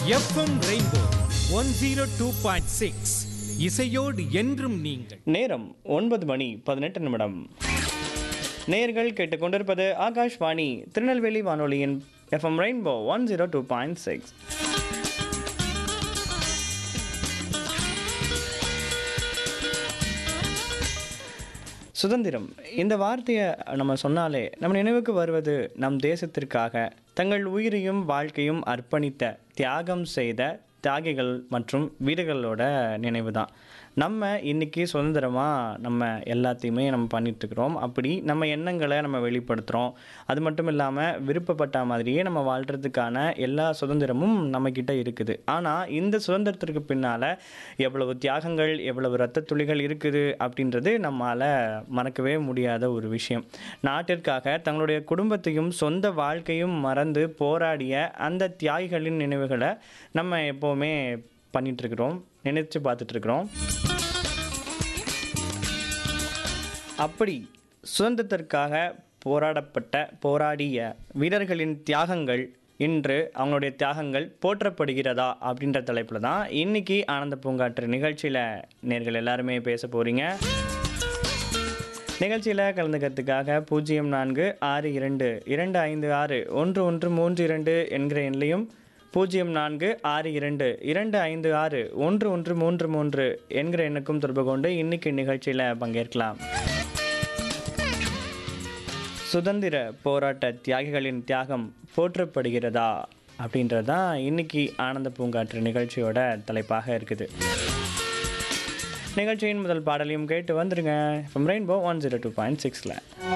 FM Rainbow one zero two point six இசையோடு என்றும் நீங்கள் நேரம் ஒன்பது மணி பதினெட்டு நிமிடம் நேர்கள் கேட்டுக்கொண்டிருப்பது ஆகாஷ்வாணி திருநெல்வேலி வானொலியின் FM Rainbow one zero two point six சுதந்திரம் இந்த வார்த்தையை நம்ம சொன்னாலே நம்ம நினைவுக்கு வருவது நம் தேசத்திற்காக தங்கள் உயிரையும் வாழ்க்கையும் அர்ப்பணித்த தியாகம் செய்த தியாகிகள் மற்றும் வீரர்களோட நினைவு தான் நம்ம இன்னைக்கு சுதந்திரமாக நம்ம எல்லாத்தையுமே நம்ம பண்ணிட்டுருக்குறோம் அப்படி நம்ம எண்ணங்களை நம்ம வெளிப்படுத்துகிறோம் அது மட்டும் இல்லாமல் விருப்பப்பட்ட மாதிரியே நம்ம வாழ்கிறதுக்கான எல்லா சுதந்திரமும் நம்மக்கிட்ட இருக்குது ஆனால் இந்த சுதந்திரத்திற்கு பின்னால் எவ்வளவு தியாகங்கள் எவ்வளவு இரத்த துளிகள் இருக்குது அப்படின்றது நம்மால் மறக்கவே முடியாத ஒரு விஷயம் நாட்டிற்காக தங்களுடைய குடும்பத்தையும் சொந்த வாழ்க்கையும் மறந்து போராடிய அந்த தியாகிகளின் நினைவுகளை நம்ம எப்போவுமே பண்ணிகிட்ருக்குறோம் நினைச்சு பார்த்துட்ருக்குறோம் அப்படி சுதந்திரத்திற்காக போராடப்பட்ட போராடிய வீரர்களின் தியாகங்கள் இன்று அவங்களுடைய தியாகங்கள் போற்றப்படுகிறதா அப்படின்ற தலைப்பில் தான் இன்னைக்கு ஆனந்த பூங்காற்று நிகழ்ச்சியில் நேர்கள் எல்லாருமே பேச போகிறீங்க நிகழ்ச்சியில் கலந்துக்கிறதுக்காக பூஜ்ஜியம் நான்கு ஆறு இரண்டு இரண்டு ஐந்து ஆறு ஒன்று ஒன்று மூன்று இரண்டு என்கிற எண்ணிலையும் பூஜ்ஜியம் நான்கு ஆறு இரண்டு இரண்டு ஐந்து ஆறு ஒன்று ஒன்று மூன்று மூன்று என்கிற எண்ணுக்கும் தொடர்பு கொண்டு இன்னைக்கு நிகழ்ச்சியில் பங்கேற்கலாம் சுதந்திர போராட்ட தியாகிகளின் தியாகம் போற்றப்படுகிறதா அப்படின்றது தான் இன்னைக்கு ஆனந்த பூங்காற்று நிகழ்ச்சியோட தலைப்பாக இருக்குது நிகழ்ச்சியின் முதல் பாடலையும் கேட்டு வந்துருங்க Rainbow one zero two point சிக்ஸில்